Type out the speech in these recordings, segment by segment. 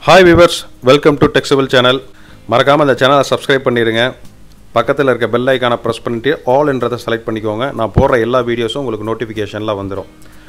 hi viewers welcome to டெக்ஸபிள் channel மறக்காமல் இந்த சேனலை சப்ஸ்கிரைப் பண்ணிடுங்க பக்கத்தில் இருக்க பெல் ஐக்கானை ப்ரெஸ் பண்ணிட்டு ஆல்ன்றதை செலக்ட் பண்ணிக்கோங்க நான் போடுற எல்லா வீடியோஸும் உங்களுக்கு நோட்டிஃபிகேஷனில் வந்துடும்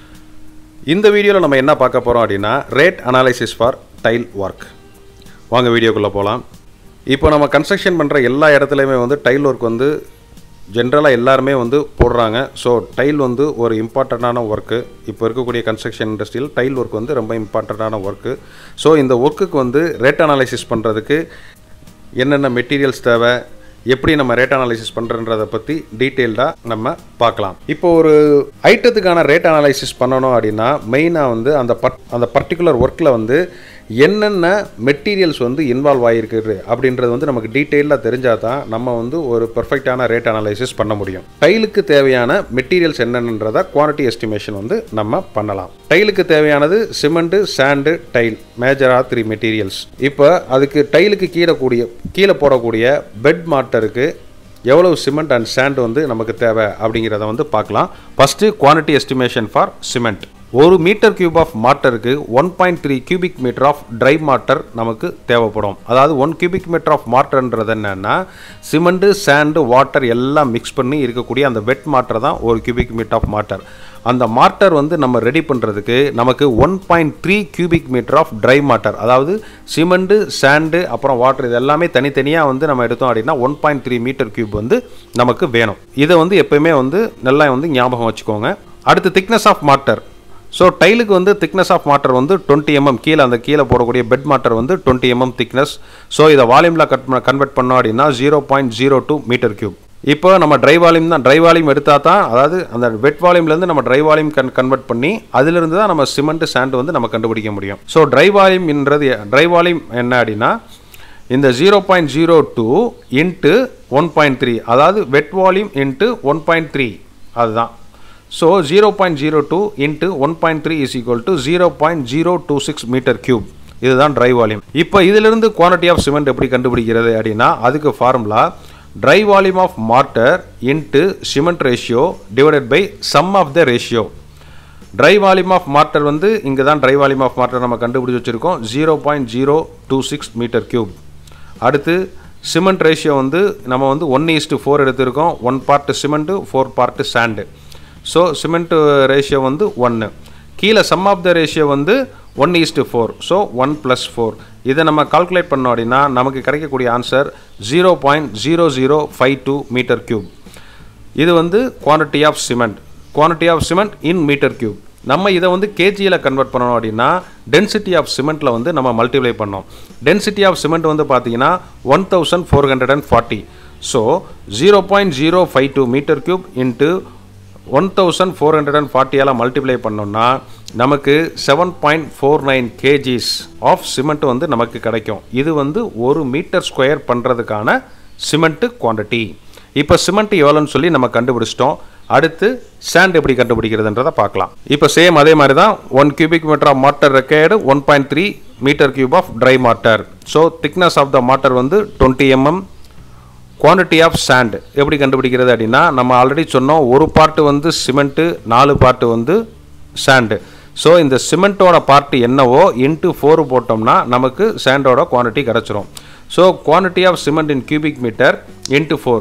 இந்த வீடியோவில் நம்ம என்ன பார்க்க போகிறோம் அப்படின்னா rate analysis for tile work வாங்க வீடியோக்குள்ளே போகலாம் இப்போ நம்ம கன்ஸ்ட்ரக்ஷன் பண்ணுற எல்லா இடத்துலையுமே வந்து டைல் ஒர்க் வந்து ஜென்ரலாக எல்லாருமே வந்து போடுறாங்க ஸோ டைல் வந்து ஒரு இம்பார்ட்டண்ட்டான ஒர்க்கு இப்போ இருக்கக்கூடிய கன்ஸ்ட்ரக்ஷன் இண்டஸ்ட்ரியில் டைல் ஒர்க் வந்து ரொம்ப இம்பார்ட்டண்ட்டான ஒர்க்கு ஸோ இந்த ஒர்க்குக்கு வந்து ரேட் அனாலிசிஸ் பண்ணுறதுக்கு என்னென்ன மெட்டீரியல்ஸ் தேவை எப்படி நம்ம ரேட் அனாலிசிஸ் பண்ணுறன்றதை பற்றி டீட்டெயில்டாக நம்ம பார்க்கலாம் இப்போ ஒரு ஐட்டத்துக்கான ரேட் அனாலிசிஸ் பண்ணணும் அப்படின்னா மெயினாக வந்து அந்த பட் அந்த பர்டிகுலர் ஒர்க்கில் வந்து என்னென்ன மெட்டீரியல்ஸ் வந்து இன்வால்வ் ஆகிருக்குது அப்படின்றது வந்து நமக்கு டீட்டெயிலாக தெரிஞ்சால் தான் நம்ம வந்து ஒரு பெர்ஃபெக்டான ரேட் அனாலிசிஸ் பண்ண முடியும் டைலுக்கு தேவையான மெட்டீரியல்ஸ் என்னென்னன்றதை குவான்டிட்டி எஸ்டிமேஷன் வந்து நம்ம பண்ணலாம் டைலுக்கு தேவையானது சிமெண்ட்டு சாண்டு டைல் மேஜராக த்ரீ மெட்டீரியல்ஸ் இப்போ அதுக்கு டைலுக்கு கீழே கூடிய கீழே போடக்கூடிய பெட் மாட்டருக்கு எவ்வளவு சிமெண்ட் அண்ட் சாண்ட் வந்து நமக்கு தேவை அப்படிங்கிறத வந்து பார்க்கலாம் first quantity estimation for cement ஒரு மீட்டர் கியூப் ஆஃப் மாட்டருக்கு one point three cubic meter of dry mortar நமக்கு தேவைப்படும் அதாவது ஒன் கியூபிக் மீட்டர் ஆஃப் மாட்டர்ன்றது என்னென்னா சிமெண்ட்டு சாண்டு வாட்டர் எல்லாம் மிக்ஸ் பண்ணி இருக்கக்கூடிய அந்த வெட் மாட்டர் தான் ஒரு கியூபிக் மீட்டர் ஆஃப் மாட்டர் அந்த மாட்டர் வந்து நம்ம ரெடி பண்ணுறதுக்கு நமக்கு one point three cubic meter of dry mortar அதாவது சிமெண்ட்டு சாண்டு அப்புறம் வாட்டர் இது எல்லாமே தனித்தனியாக வந்து நம்ம எடுத்தோம் அப்படின்னா one point three meter cube வந்து நமக்கு வேணும் இதை வந்து எப்பயுமே வந்து நல்லா வந்து ஞாபகம் வச்சுக்கோங்க அடுத்து திக்னஸ் ஆஃப் மாட்டர் ஸோ டைலுக்கு வந்து திக்னஸ் ஆஃப் மாட்டர் வந்து டுவெண்ட்டி எம்எம் கீழே அந்த கீழே போடக்கூடிய பெட் மாட்டர் வந்து டுவெண்ட்டி எம்எம் திக்னஸ் ஸோ இதை வால்யூமில் கட் கன்வெர்ட் பண்ணோம் அப்படின்னா zero point zero two meter cube இப்போ நம்ம ட்ரை வால்யூம் தான் ட்ரை வால்யூம் எடுத்தால் தான் அதாவது அந்த வெட் வால்யூம்லேருந்து நம்ம ட்ரை வால்யூம் கன் கன்வெர்ட் பண்ணி அதிலிருந்து தான் நம்ம சிமெண்ட் சாண்ட் வந்து நம்ம கண்டுபிடிக்க முடியும் ஸோ ட்ரை வால்யூம்ன்றது ட்ரை வால்யூம் என்ன அப்படின்னா இந்த zero point zero two into one point three அதாவது wet volume into one point three அதுதான் so zero point zero two into one point three is equal to zero point zero two six meter cube இதுதான் dry volume இப்போ இதிலிருந்து quantity of cement எப்படி கண்டுபிடிக்கிறது அப்படின்னா அதுக்கு formula dry volume of mortar into cement ratio divided by some of the ratio dry volume of mortar வந்து இங்கே தான் ட்ரை வால்யூம் ஆஃப் மார்ட்டர் நம்ம கண்டுபிடிச்சி வச்சுருக்கோம் zero point zero two six meter cube அடுத்து சிமெண்ட் ரேஷியோ வந்து நம்ம வந்து ஒன் ஈஸ்ட்டு ஃபோர் எடுத்திருக்கோம் one part cement four part sand so cement ratio வந்து ஒன்று கீழே சம் ஆஃப் த ரேஷியோ வந்து one is to four so one plus four இதை நம்ம கால்குலேட் பண்ணோம் அப்படின்னா நமக்கு கிடைக்கக்கூடிய answer zero point zero zero five two meter cube இது வந்து quantity of cement quantity of cement in metre cube நம்ம இதை வந்து கேஜியில் கன்வெர்ட் பண்ணணும் அப்படின்னா டென்சிட்டி ஆஃப் சிமெண்ட்டில் வந்து நம்ம மல்டிப்ளை பண்ணோம் டென்சிட்டி ஆஃப் சிமெண்ட் வந்து பார்த்தீங்கன்னா one thousand four hundred and forty so zero point zero five two meter cube into one thousand four hundred and ஃபார்ட்டியால் மல்டிப்ளை பண்ணோம்னா நமக்கு seven point four nine kgs of cement வந்து நமக்கு கிடைக்கும் இது வந்து ஒரு மீட்டர் ஸ்கொயர் பண்ணுறதுக்கான சிமெண்ட்டு குவான்டிட்டி இப்போ சிமெண்ட் எவ்வளோன்னு சொல்லி நம்ம கண்டுபிடிச்சிட்டோம் அடுத்து சாண்ட் எப்படி கண்டுபிடிக்கிறதுன்றதை பார்க்கலாம் இப்போ சேம் அதே மாதிரி தான் one cubic meter of mortar required one point three meter cube of dry mortar so thickness of the mortar வந்து twenty mm quantity of sand எப்படி கண்டுபிடிக்கிறது அப்படின்னா நம்ம ஆல்ரெடி சொன்னோம் ஒரு பார்ட்டு வந்து சிமெண்ட்டு நாலு பார்ட்டு வந்து சாண்டு ஸோ இந்த சிமெண்ட்டோட பார்ட்டு என்னவோ இன்ட்டு ஃபோர் போட்டோம்னா நமக்கு சாண்டோட குவான்டிட்டி கிடச்சிரும் so quantity of cement in cubic meter into four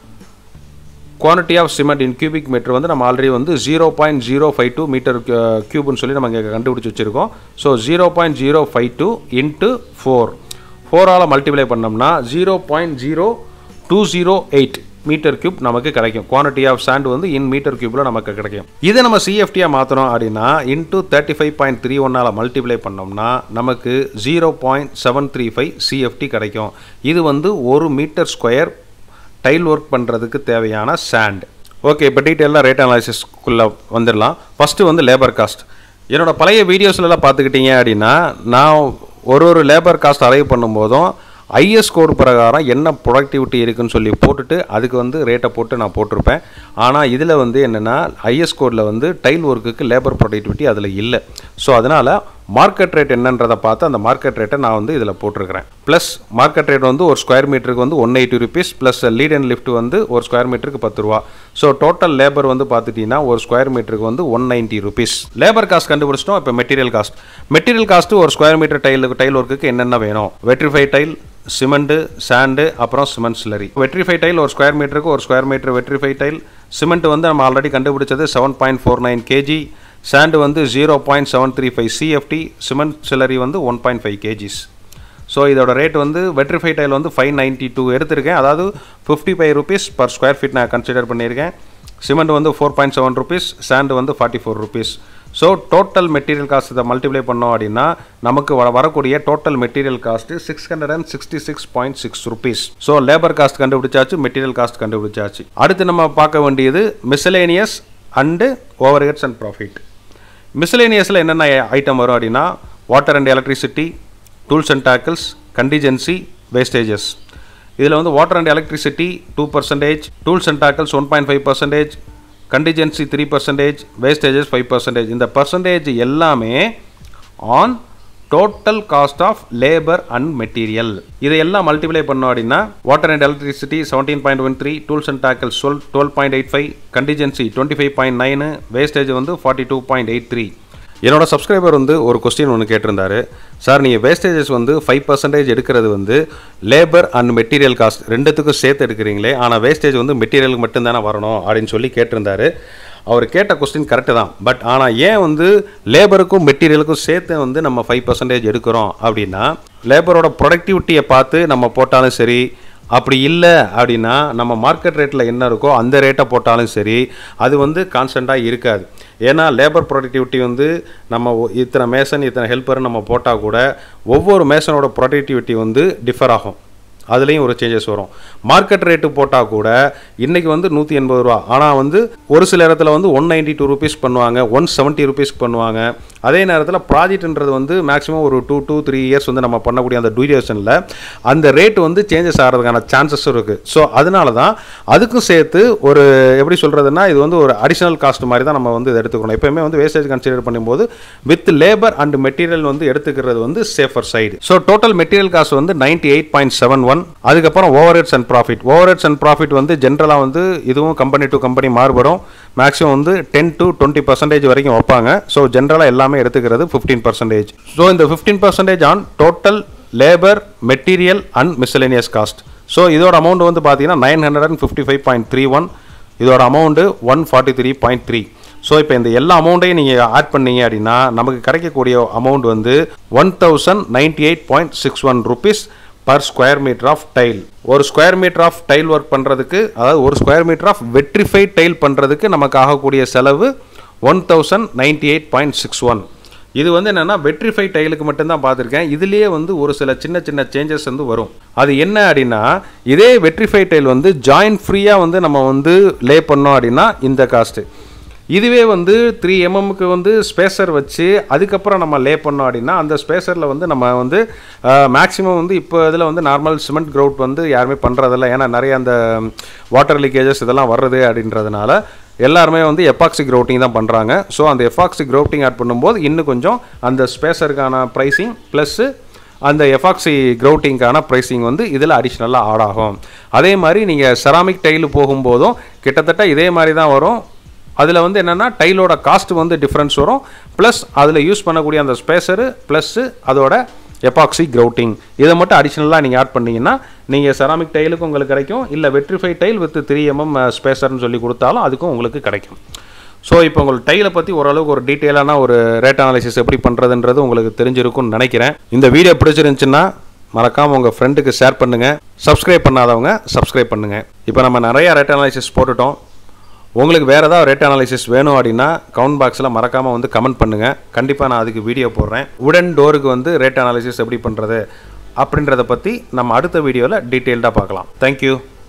quantity of cement in cubic meter வந்து நம்ம ஆல்ரெடி வந்து zero point zero five two meter கியூப்னு சொல்லி நம்ம இங்கே கண்டுபிடிச்சி வச்சுருக்கோம் so zero point zero five two into four ஃபோரால் மல்டிப்ளை பண்ணோம்னா zero point zero two zero eight meter cube நமக்கு கிடைக்கும் குவான்டிட்டி ஆஃப் சாண்ட் வந்து இன் மீட்டர் கியூப்பில் நமக்கு கிடைக்கும் இதை நம்ம சிஎஃப்டியாக மாற்றணும் அப்படின்னா into thirty five point three ஒன்னால் மல்டிப்ளை பண்ணோம்னா நமக்கு zero point seven three five CFT கிடைக்கும் இது வந்து ஒரு மீட்டர் ஸ்கொயர் டைல் ஒர்க் பண்ணுறதுக்கு தேவையான சாண்ட் ஓகே இப்போ டீட்டெயிலாக ரேட் அனாலிசிஸ்க்குள்ளே வந்துடலாம் ஃபஸ்ட்டு வந்து லேபர் காஸ்ட் என்னோடய பழைய வீடியோஸ்லலாம் பார்த்துக்கிட்டீங்க அப்படின்னா நான் ஒரு ஒரு லேபர் காஸ்ட் அரைவ் பண்ணும்போதும் ஐஎஸ் கோடு பிரகாரம் என்ன ப்ரொடக்டிவிட்டி இருக்குன்னு சொல்லி போட்டுட்டு அதுக்கு வந்து ரேட்டை போட்டு நான் போட்டிருப்பேன் ஆனால் இதில் வந்து என்னென்னா ஐஎஸ் கோடில் வந்து டைல் ஒர்க்குக்கு லேபர் ப்ரொடக்டிவிட்டி அதில் இல்லை ஸோ அதனால் மார்க்கெட் ரேட் என்னன்றதை பார்த்து அந்த மார்க்கெட் ரேட்டை நான் வந்து இதில் போட்டிருக்கிறேன் ப்ளஸ் மார்க்கெட் ரேட் வந்து ஒரு ஸ்கொயர் மீட்டருக்கு வந்து one eighty rupees plus lead and lift வந்து ஒரு ஸ்கொயர் மீட்டருக்கு பத்து ரூபா ஸோ டோட்டல் லேபர் வந்து பார்த்துட்டிங்கன்னா ஒரு ஸ்கொயர் மீட்டருக்கு வந்து one ninety rupees labour cost கண்டுபிடிச்சிட்டோம் இப்போ மெட்டீரியல் காஸ்ட் மெட்டீரியல் காஸ்ட்டு ஒரு ஸ்கொயர் மீட்டர் டைல் டைல் ஒர்க்குக்கு என்னென்ன வேணும் வெட்ரிஃபை டைல் சிமெண்ட்டு சாண்டு அப்புறம் சிமெண்ட் ஸ்லரி வெட்ரிஃபை டைல் ஒரு ஸ்கொயர் மீட்டருக்கு ஒரு square meter vitrify tile cement வந்து நம்ம ஆல்ரெடி கண்டுபிடிச்சது seven point four nine kg sand வந்து zero point seven three five CFT cement slurry வந்து one point five kgs so இதோட ரேட் வந்து வெட்ரிஃபை டைல் வந்து ஃபைவ் நைன்ட்டி டூ எடுத்திருக்கேன் அதாவது fifty five rupees per square feet நான் consider பண்ணியிருக்கேன் cement வந்து four point seven rupees sand வந்து forty four rupees so total material cost இதை மல்டிப்ளை பண்ணோம் அப்படின்னா நமக்கு வர வரக்கூடிய total material cost six hundred and sixty six point six rupees so labour cost கண்டுபிடிச்சாச்சு மெட்டீரியல் காஸ்ட் கண்டுபிடிச்சாச்சு அடுத்து நம்ம பார்க்க வேண்டியது miscellaneous and overheads and profit மிஸ்லேனியஸில் என்னென்ன ஐட்டம் வரும் அப்படின்னா water and electricity tools and tackles contingency wastages இதில் வந்து water and electricity two percentage tools and tackles one point five percentage contingency three percentage wastages five percentage இந்த percentage எல்லாமே on total cost of labour and material இதையெல்லாம் multiply பண்ணோம் அப்படின்னா water and electricity seventeen point one three tools and tackles twelve point eight five contingency twenty five point nine wastage வந்து forty two point eight three என்னோட subscriber வந்து ஒரு question ஒன்று கேட்டிருந்தாரு sir நீங்கள் வேஸ்டேஜஸ் வந்து ஃபைவ் பர்சன்டேஜ் எடுக்கிறது வந்து லேபர் அண்ட் மெட்டீரியல் காஸ்ட் ரெண்டுத்துக்கும் சேர்த்து எடுக்கிறீங்களே ஆனால் வேஸ்டேஜ் வந்து மெட்டீரியலுக்கு மட்டும்தானே வரணும் அப்படின்னு சொல்லி கேட்டிருந்தாரு அவர் கேட்ட கொஸ்டின் கரெக்டு தான் பட் ஆனால் ஏன் வந்து லேபருக்கும் மெட்டீரியலுக்கும் சேர்த்து வந்து நம்ம ஃபைவ் பர்சன்டேஜ் எடுக்கிறோம் அப்படின்னா லேபரோட ப்ரொடக்டிவிட்டியை பார்த்து நம்ம போட்டாலும் சரி அப்படி இல்லை அப்படின்னா நம்ம மார்க்கெட் ரேட்டில் என்ன இருக்கோ அந்த ரேட்டை போட்டாலும் சரி அது வந்து கான்ஸ்டண்ட்டாக இருக்காது ஏன்னா லேபர் ப்ரொடக்டிவிட்டி வந்து நம்ம ஒ- இத்தனை மேசன் இத்தனை ஹெல்ப்பர் நம்ம போட்டால் கூட ஒவ்வொரு மேசனோட ப்ரொடக்டிவிட்டி வந்து டிஃபர் ஆகும் அதுலேயும் ஒரு சேஞ்சஸ் வரும் மார்க்கெட் ரேட்டு போட்டால் கூட இன்றைக்கி வந்து நூற்றி எண்பது ரூபா ஆனால் வந்து ஒரு சில இடத்துல வந்து ஒன் நைன்ட்டி டூ ருபீஸ் பண்ணுவாங்க ஒன் செவன்ட்டி ருபீஸ் பண்ணுவாங்க அதே நேரத்தில் ப்ராஜெக்ட்ன்றது வந்து மேக்ஸிமம் ஒரு டூ டூ த்ரீ இயர்ஸ் வந்து நம்ம பண்ணக்கூடிய அந்த டியூரேஷனில் அந்த ரேட் வந்து சேஞ்சஸ் ஆகிறதுக்கான சான்சஸும் இருக்குது ஸோ அதனால தான் அதுக்கும் சேர்த்து ஒரு எப்படி சொல்கிறதுனா இது வந்து ஒரு அடிஷனல் காஸ்ட் மாதிரி தான் நம்ம வந்து இதை எடுத்துக்கணும் எப்பயுமே வந்து வேஸ்டேஜ் கன்சிடர் பண்ணும்போது வித் லேபர் அண்ட் மெட்டீரியல் வந்து எடுத்துக்கிறது வந்து safer side so total material cost வந்து ninety eight point seven one அதுக்கப்புறம் overheads and profit overheads and profit வந்து ஜென்ரலாக வந்து இதுவும் கம்பெனி டு கம்பெனி மாறுபடும் மேக்ஸிமம் வந்து டென் டு டுவெண்ட்டி பர்சன்டேஜ் வரைக்கும் வைப்பாங்க ஸோ ஜென்ரலாக எல்லாமே எடுத்துக்கிறது ஃபிஃப்டீன் பர்சன்டேஜ் ஸோ இந்த fifteen percentage on total labour material and miscellaneous cost so இதோட அமௌண்ட் வந்து பார்த்தீங்கன்னா nine hundred and fifty five point three one இதோட amount one forty three point three so இப்போ இந்த எல்லா அமௌண்ட்டையும் நீங்கள் ஆட் பண்ணீங்க அப்படின்னா நமக்கு கிடைக்கக்கூடிய அமௌண்ட் வந்து one thousand ninety eight point six one rupees per square meter of tile ஒரு square meter of tile work பண்ணுறதுக்கு அதாவது ஒரு square meter of vitrified tile பண்ணுறதுக்கு நமக்கு ஆகக்கூடிய செலவு one thousand ninety eight point six one இது வந்து என்னன்னா வெட்ரிஃபை டைலுக்கு மட்டும்தான் பார்த்துருக்கேன் இதுலேயே வந்து ஒரு சில சின்ன சின்ன சேஞ்சஸ் வந்து வரும் அது என்ன அப்படின்னா இதே வெட்ரிஃபை டைல் வந்து ஜாயின் ஃப்ரீயாக வந்து நம்ம வந்து லே பண்ணோம் அப்படின்னா இந்த காஸ்ட்டு இதுவே வந்து த்ரீ எம்எம்க்கு வந்து ஸ்பேசர் வச்சு அதுக்கப்புறம் நம்ம லே பண்ணோம் அப்படின்னா அந்த ஸ்பேசரில் வந்து நம்ம வந்து மேக்ஸிமம் வந்து இப்போ இதில் வந்து நார்மல் சிமெண்ட் க்ரௌட் வந்து யாருமே பண்ணுறதில்ல ஏன்னா நிறைய அந்த வாட்டர் லீக்கேஜஸ் இதெல்லாம் வர்றது அப்படின்றதுனால எல்லாருமே வந்து எப்பாக்சி க்ரௌட்டிங் தான் பண்ணுறாங்க ஸோ அந்த எப்பாக்சி க்ரௌட்டிங் ஆட் பண்ணும்போது இன்னும் கொஞ்சம் அந்த ஸ்பேசருக்கான ப்ரைஸிங் ப்ளஸ்ஸு அந்த எஃபாக்சி க்ரௌட்டிங்கான ப்ரைஸிங் வந்து இதில் அடிஷ்னலாக ஆட் ஆகும் அதே மாதிரி நீங்கள் செராமிக் டைலு போகும்போதும் கிட்டத்தட்ட இதே மாதிரி தான் வரும் அதில் வந்து என்னென்னா டைலோட காஸ்ட் வந்து டிஃப்ரென்ஸ் வரும் ப்ளஸ் அதில் யூஸ் பண்ணக்கூடிய அந்த ஸ்பேசரு ப்ளஸ்ஸு அதோட எபாக்சி க்ரௌட்டிங் இதை மட்டும் அடிஷ்னலாக நீங்கள் ஆட் பண்ணீங்கன்னா நீங்கள் செராமிக் டைலுக்கும் உங்களுக்கு கிடைக்கும் இல்லை vitrify tile with three mm ஸ்பேசர்னு சொல்லி கொடுத்தாலும் அதுக்கும் உங்களுக்கு கிடைக்கும் ஸோ இப்போ உங்களுக்கு டைலை பற்றி ஓரளவுக்கு ஒரு டீட்டெயிலான ஒரு ரேட் அனாலிசிஸ் எப்படி பண்ணுறதுன்றது உங்களுக்கு தெரிஞ்சிருக்கும்னு நினைக்கிறேன் இந்த வீடியோ பிடிச்சிருந்துச்சுன்னா மறக்காமல் உங்கள் ஃப்ரெண்டுக்கு ஷேர் பண்ணுங்கள் சப்ஸ்கிரைப் பண்ணாதவங்க சப்ஸ்கிரைப் பண்ணுங்கள் இப்போ நம்ம நிறைய ரேட் அனாலிசிஸ் போட்டுட்டோம் உங்களுக்கு வேறு ஏதாவது ரேட் அனாலிசிஸ் வேணும் அப்படின்னா கவுண்ட் பாக்ஸில் மறக்காமல் வந்து கமெண்ட் பண்ணுங்கள் கண்டிப்பாக நான் அதுக்கு வீடியோ போடுறேன் உடன் டோருக்கு வந்து ரேட் அனாலிசிஸ் எப்படி பண்ணுறது அப்படின்றத பற்றி நம்ம அடுத்த வீடியோவில் டீட்டெயில்டாக பார்க்கலாம் தேங்க்யூ